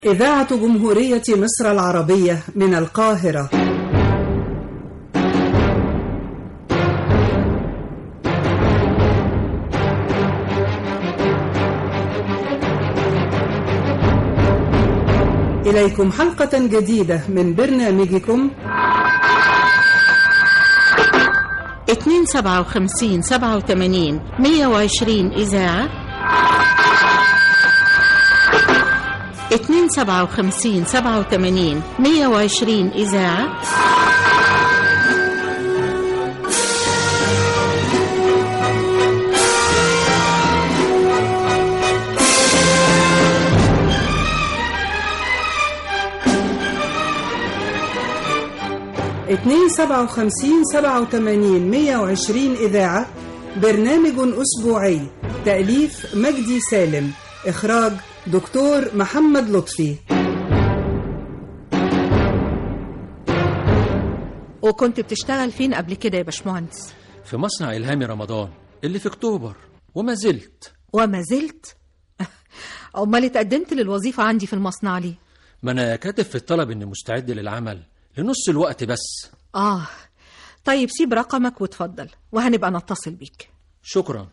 إذاعة جمهورية مصر العربية من القاهرة إليكم حلقة جديدة من برنامجكم اتنين سبعة وخمسين سبعة وتمانين مية وعشرين إذاعة اتنين سبعة وخمسين سبعة وتمانين مية وعشرين إذاعة اتنين سبعة وخمسين سبعة وتمانين مية وعشرين إذاعة برنامج أسبوعي تأليف مجدي سالم إخراج دكتور محمد لطفي وكنت بتشتغل فين قبل كده يا باشمهندس في مصنع إلهامي رمضان اللي في أكتوبر وما زلت وما زلت أمال اتقدمت للوظيفة عندي في المصنع ليه ما أنا كاتب في الطلب إني مستعد للعمل لنص الوقت بس آه طيب سيب رقمك وتفضل وهنبقى نتصل بيك شكرا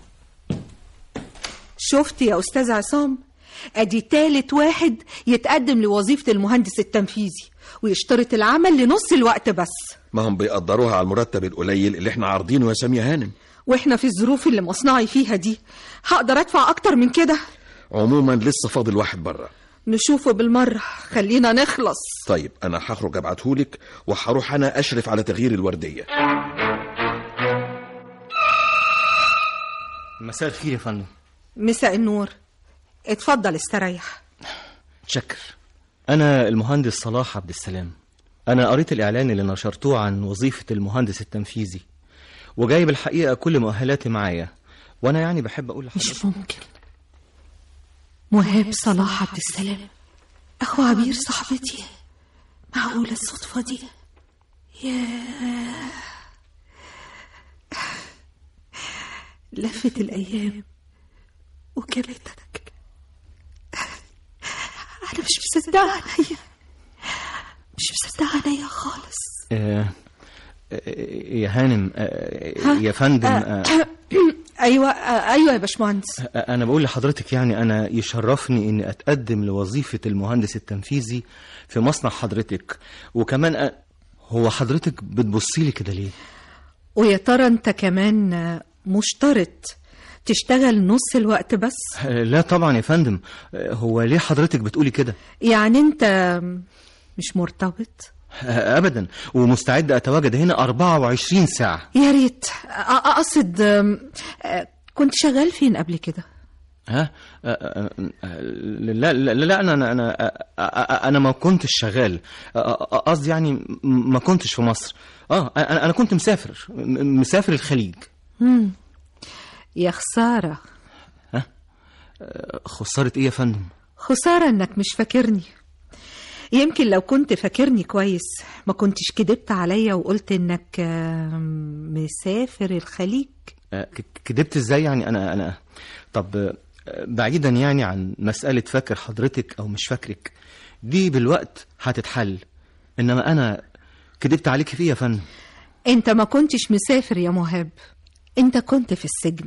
شفت يا أستاذ عصام أدي تالت واحد يتقدم لوظيفة المهندس التنفيذي ويشترط العمل لنص الوقت بس ما هم بيقدروها على المرتب القليل اللي احنا عارضينه يا سامية هانم واحنا في الظروف اللي مصنعي فيها دي هقدر ادفع اكتر من كده عموما لسه فاضل واحد بره نشوفه بالمرة خلينا نخلص طيب انا هخرج ابعتهولك وهروح انا اشرف على تغيير الوردية مساء الخير يا فندم مساء النور اتفضل استريح شكر أنا المهندس صلاح عبد السلام أنا قريت الإعلان اللي نشرتوه عن وظيفة المهندس التنفيذي وجايب الحقيقة كل مؤهلاتي معايا وأنا يعني بحب أقول لحضرتك مش ممكن مهاب صلاح عبد السلام اخو عبير صاحبتي معقولة الصدفة دي ياه لفت الأيام وكبتك أنا مش مصدقة عينيا مش مصدقة عينيا خالص آه آه، يا هانم آه، يا فندم آه، أيوة آه، أيوة يا باشمهندس أنا بقول لحضرتك يعني أنا يشرفني إني أتقدم لوظيفة المهندس التنفيذي في مصنع حضرتك وكمان أ- هو حضرتك بتبصي لي كده ليه؟ ويا ترى أنت كمان آه، مشترط تشتغل نص الوقت بس آه، لا طبعا يا فندم آه، هو ليه حضرتك بتقولي كده؟ يعني أنت مش مرتبط آه، أبدا ومستعد أتواجد هنا 24 ساعة يا ريت أ- أقصد آم، آه، كنت شغال فين قبل كده ها آه، آه، آه، لا لا لا انا انا انا آه، آه، انا ما كنتش شغال آه، آه، قصدي يعني م- ما كنتش في مصر اه انا انا كنت مسافر م- مسافر الخليج مم. يا خسارة آه، خسارة ايه يا فندم خسارة انك مش فاكرني يمكن لو كنت فاكرني كويس ما كنتش كدبت عليا وقلت انك آم، مسافر الخليج آه، ك- كدبت ازاي يعني انا انا طب آه، بعيدا يعني عن مسألة فاكر حضرتك او مش فاكرك دي بالوقت هتتحل انما انا كدبت عليك في ايه يا فندم انت ما كنتش مسافر يا مهاب انت كنت في السجن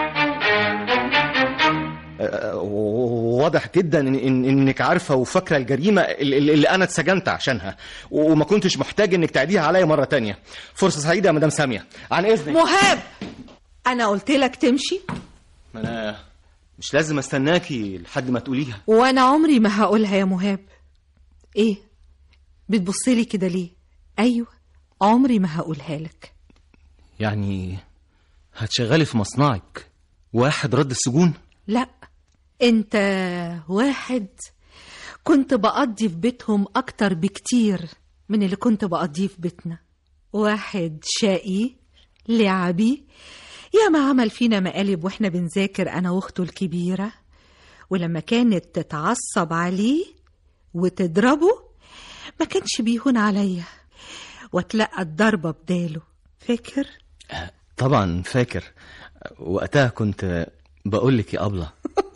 آه، واضح جدا إن إن انك عارفه وفاكره الجريمه اللي, اللي انا اتسجنت عشانها وما كنتش محتاج انك تعيديها عليا مره تانية فرصه سعيده يا مدام ساميه عن اذنك مهاب انا قلت لك تمشي ما انا مش لازم استناكي لحد ما تقوليها وانا عمري ما هقولها يا مهاب ايه بتبصلي كده ليه ايوه عمري ما هقولها لك يعني هتشغلي في مصنعك واحد رد السجون لا انت واحد كنت بقضي في بيتهم اكتر بكتير من اللي كنت بقضيه في بيتنا واحد شقي لعبي ياما عمل فينا مقالب واحنا بنذاكر انا واخته الكبيره ولما كانت تتعصب عليه وتضربه ما كانش بيهون عليا واتلقى الضربه بداله فاكر طبعا فاكر وقتها كنت بقول لك يا أبلة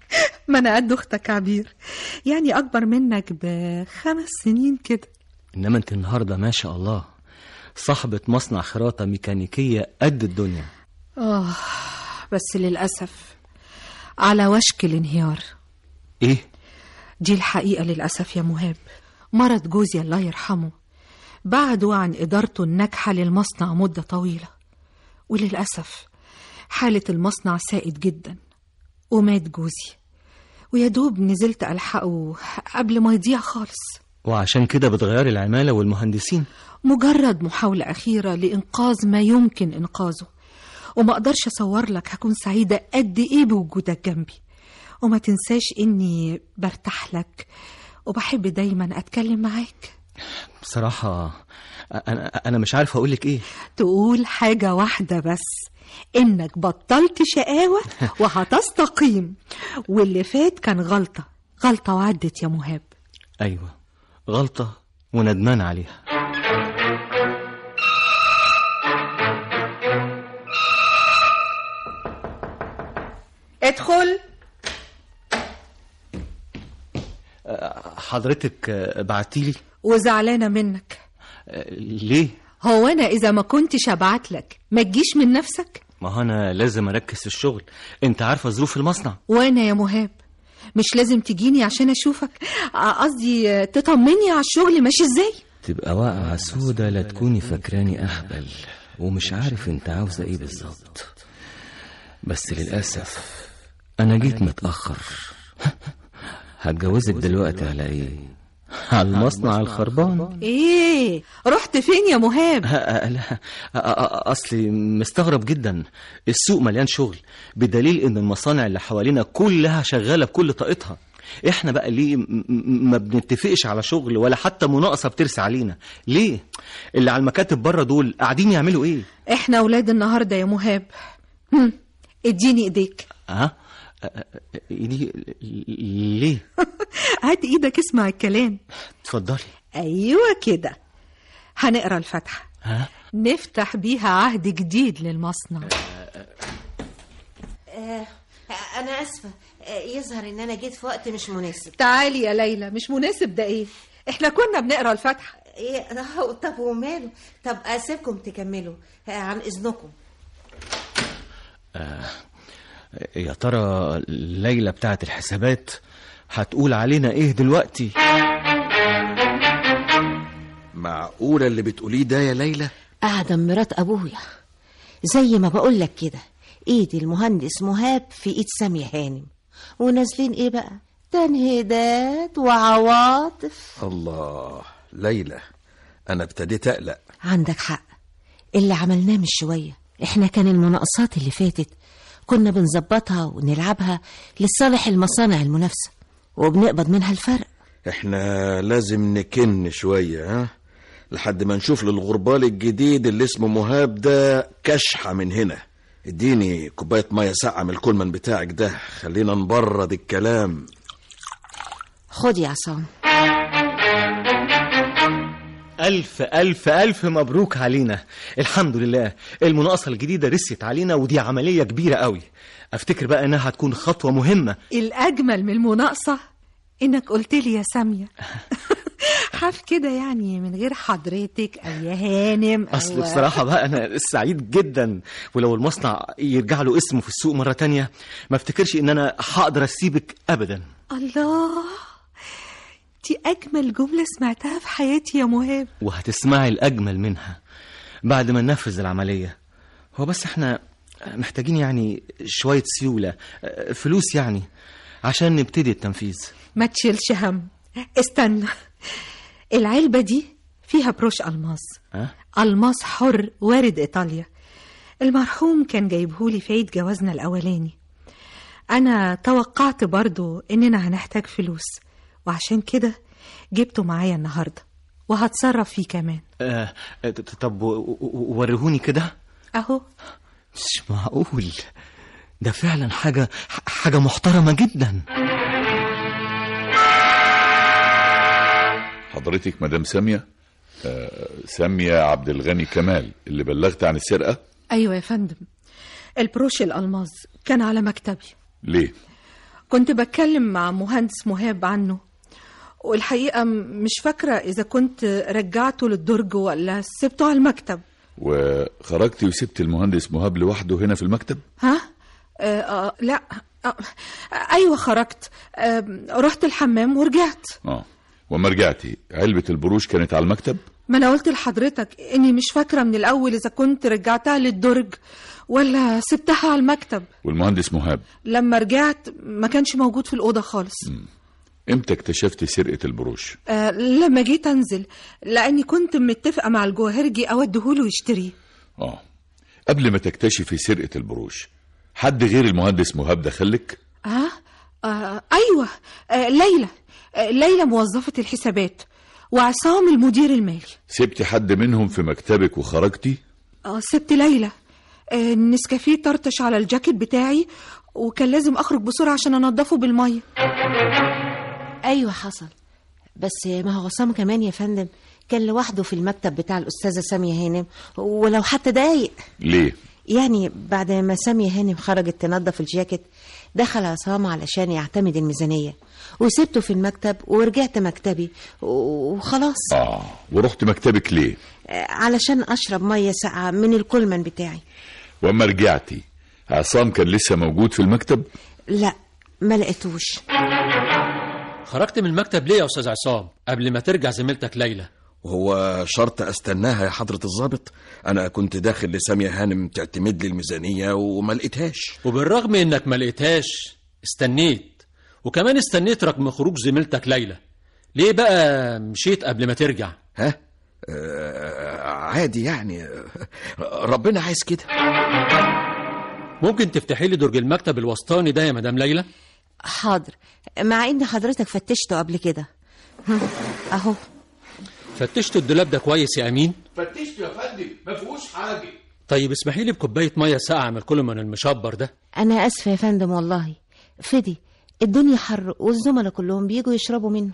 ما انا قد اختك عبير يعني اكبر منك بخمس سنين كده انما انت النهارده ما شاء الله صاحبة مصنع خراطة ميكانيكية قد الدنيا اه بس للاسف على وشك الانهيار ايه دي الحقيقة للأسف يا مهاب مرض جوزي الله يرحمه بعده عن إدارته الناجحة للمصنع مدة طويلة وللأسف حالة المصنع سائد جدا ومات جوزي ويا دوب نزلت ألحقه قبل ما يضيع خالص وعشان كده بتغيري العمالة والمهندسين مجرد محاولة أخيرة لإنقاذ ما يمكن إنقاذه وما أقدرش أصور لك هكون سعيدة قد إيه بوجودك جنبي وما تنساش إني برتاح لك وبحب دايما أتكلم معاك بصراحة أنا أنا مش عارف أقولك إيه تقول حاجة واحدة بس إنك بطلت شقاوة وهتستقيم واللي فات كان غلطة غلطة وعدت يا مهاب أيوة غلطة وندمان عليها ادخل حضرتك بعتيلي وزعلانة منك ليه؟ هو أنا إذا ما كنتش أبعت لك ما تجيش من نفسك ما هو أنا لازم أركز في الشغل أنت عارفة ظروف المصنع وأنا يا مهاب مش لازم تجيني عشان أشوفك آه، قصدي تطمني على الشغل ماشي إزاي تبقى واقعة سودة لا تكوني فاكراني أهبل ومش عارف انت عاوزة ايه بالظبط بس للأسف أنا جيت متأخر هتجوزك دلوقتي على ايه؟ على المصنع الخربان إيه رحت فين يا مهاب لا لا أصلي مستغرب جدا السوق مليان شغل بدليل إن المصانع اللي حوالينا كلها شغالة بكل طاقتها احنا بقى ليه م- م- ما بنتفقش على شغل ولا حتى مناقصه بترسى علينا ليه اللي على المكاتب بره دول قاعدين يعملوا ايه إحنا أولاد النهاردة يا مهاب هم، اديني إيديك ها ايدي ليه هات إيدك اسمع الكلام اتفضلي أيوة كده هنقرا الفاتحة ها نفتح بيها عهد جديد للمصنع أنا آسفة آه، يظهر إن أنا جيت في وقت مش مناسب تعالي يا ليلى مش مناسب ده ايه احنا كنا بنقرا الفاتحة إيه ده- طب وماله طب أسيبكم تكملوا آه، عن إذنكم يا ترى ليلى بتاعت الحسابات هتقول علينا ايه دلوقتي معقولة اللي بتقوليه ده يا ليلى قاعدة مرات أبويا زي ما بقول لك كده إيد المهندس مهاب في إيد سامية هانم ونازلين إيه بقى تنهيدات وعواطف الله ليلى أنا ابتديت أقلق عندك حق اللي عملناه من شوية احنا كان المناقصات اللي فاتت كنا بنظبطها ونلعبها لصالح المصانع المنافسة وبنقبض منها الفرق احنا لازم نكن شوية ها لحد ما نشوف للغربال الجديد اللي اسمه مهاب ده كشحة من هنا اديني كوباية مية ساقعة من الكولمان بتاعك ده خلينا نبرد الكلام خد يا عصام ألف ألف ألف مبروك علينا الحمد لله المناقصة الجديدة رست علينا ودي عملية كبيرة قوي أفتكر بقى إنها هتكون خطوة مهمة الاجمل من المناقصة انك قلت لي يا سامية حاف كده يعني من غير حضرتك او يا هانم أو أصل بصراحة بقى أنا سعيد جدا ولو المصنع يرجع له اسمه في السوق مرة تانية ما افتكرش إن أنا هقدر أسيبك أبدا الله دي اجمل جملة سمعتها في حياتي يا مهاب وهتسمعي الأجمل منها بعد ما ننفذ العملية هو بس احنا محتاجين يعني شوية سيولة فلوس يعني عشان نبتدي التنفيذ ما تشيلش هم استنى العلبة دي فيها بروش ألماس ها؟ ألماس حر وارد إيطاليا المرحوم كان جايبهولي في عيد جوازنا الأولاني أنا توقعت برضو إننا هنحتاج فلوس وعشان كده جبته معايا النهاردة وهتصرف فيه كمان آه، ط- طب و- و- وريهوني كده أهو مش معقول ده فعلا حاجة حاجة محترمة جدا حضرتك مدام سامية آه، سامية عبد الغني كمال اللي بلغت عن السرقة أيوة يا فندم البروش الألماس كان على مكتبي ليه كنت بتكلم مع مهندس مهاب عنه والحقيقة م- مش فاكرة إذا كنت رجعته للدرج ولا سبته على المكتب وخرجتي وسبت المهندس مهاب لوحده هنا في المكتب ها؟ آه آه لا آه أيوة خرجت آه رحت الحمام ورجعت اه وما رجعتي علبة البروش كانت على المكتب ما أنا قلت لحضرتك إني مش فاكرة من الأول إذا كنت رجعتها للدرج ولا سبتها على المكتب والمهندس مهاب لما رجعت ما كانش موجود في الأوضة خالص امتى اكتشفتي سرقة البروش آه لما جيت أنزل لأني كنت متفقة مع الجوهرجي أوديهوله يشتريه اه قبل ما تكتشفي سرقة البروش حد غير المهندس مهاب دخلك آه, آه أيوة آه ليلى آه ليلى موظفة الحسابات وعصام المدير المالي سبتي حد منهم في مكتبك وخرجتي آه سبت ليلى آه النسكافيه طرطش على الجاكيت بتاعي وكان لازم أخرج بسرعة عشان أنضفه بالمية ايوه حصل بس ما هو عصام كمان يا فندم كان لوحده في المكتب بتاع الاستاذه ساميه هانم ولو حتى دقايق ليه يعني بعد ما ساميه هانم خرجت تنظف الجاكيت دخل عصام علشان يعتمد الميزانيه وسبته في المكتب ورجعت مكتبي و- وخلاص اه ورحت مكتبك ليه آه، علشان اشرب ميه ساقعه من الكولمان بتاعي واما رجعتي عصام كان لسه موجود في المكتب لا ما لقيتوش خرجت من المكتب ليه يا استاذ عصام قبل ما ترجع زميلتك ليلى وهو شرط استناها يا حضرة الضابط انا كنت داخل لسامية هانم تعتمد لي الميزانية وما لقيتهاش وبالرغم انك ما لقيتهاش استنيت وكمان استنيت رغم خروج زميلتك ليلى ليه بقى مشيت قبل ما ترجع ها آه عادي يعني آه، ربنا عايز كده ممكن تفتحي لي درج المكتب الوسطاني ده يا مدام ليلى حاضر مع ان حضرتك فتشته قبل كده هم، اهو فتشت الدولاب ده كويس يا امين فتشت يا فندم ما فيهوش حاجه طيب اسمحي لي بكوبايه ميه ساقعه من الكولومان المشبر ده انا اسفه يا فندم والله فدي الدنيا حر والزملاء كلهم بيجوا يشربوا منه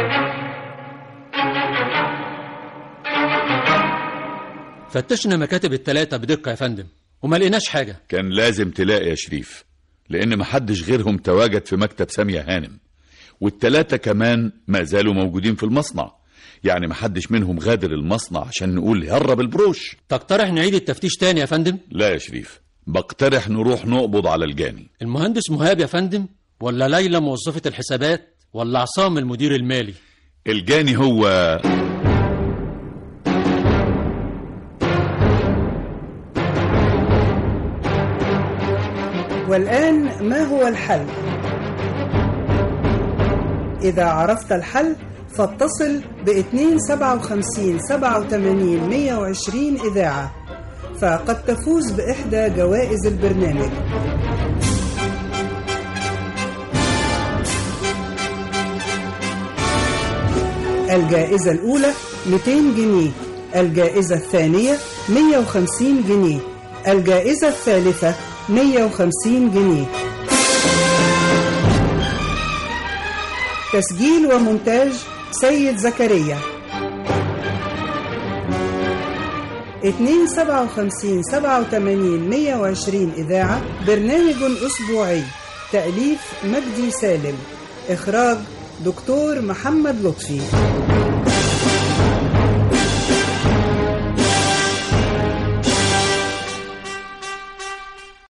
فتشنا مكاتب التلاتة بدقه يا فندم وما لقيناش حاجه كان لازم تلاقي يا شريف لان محدش غيرهم تواجد في مكتب سامية هانم والتلاتة كمان ما زالوا موجودين في المصنع يعني محدش منهم غادر المصنع عشان نقول هرب البروش تقترح نعيد التفتيش تاني يا فندم لا يا شريف بقترح نروح نقبض على الجاني المهندس مهاب يا فندم ولا ليلى موظفه الحسابات ولا عصام المدير المالي الجاني هو والآن ما هو الحل؟ إذا عرفت الحل فاتصل ب 257 87 120 إذاعة فقد تفوز بإحدى جوائز البرنامج الجائزة الأولى 200 جنيه الجائزة الثانية 150 جنيه الجائزة الثالثة 150 جنيه تسجيل ومونتاج سيد زكريا 257 87 120 إذاعة برنامج أسبوعي تأليف مجدي سالم إخراج دكتور محمد لطفي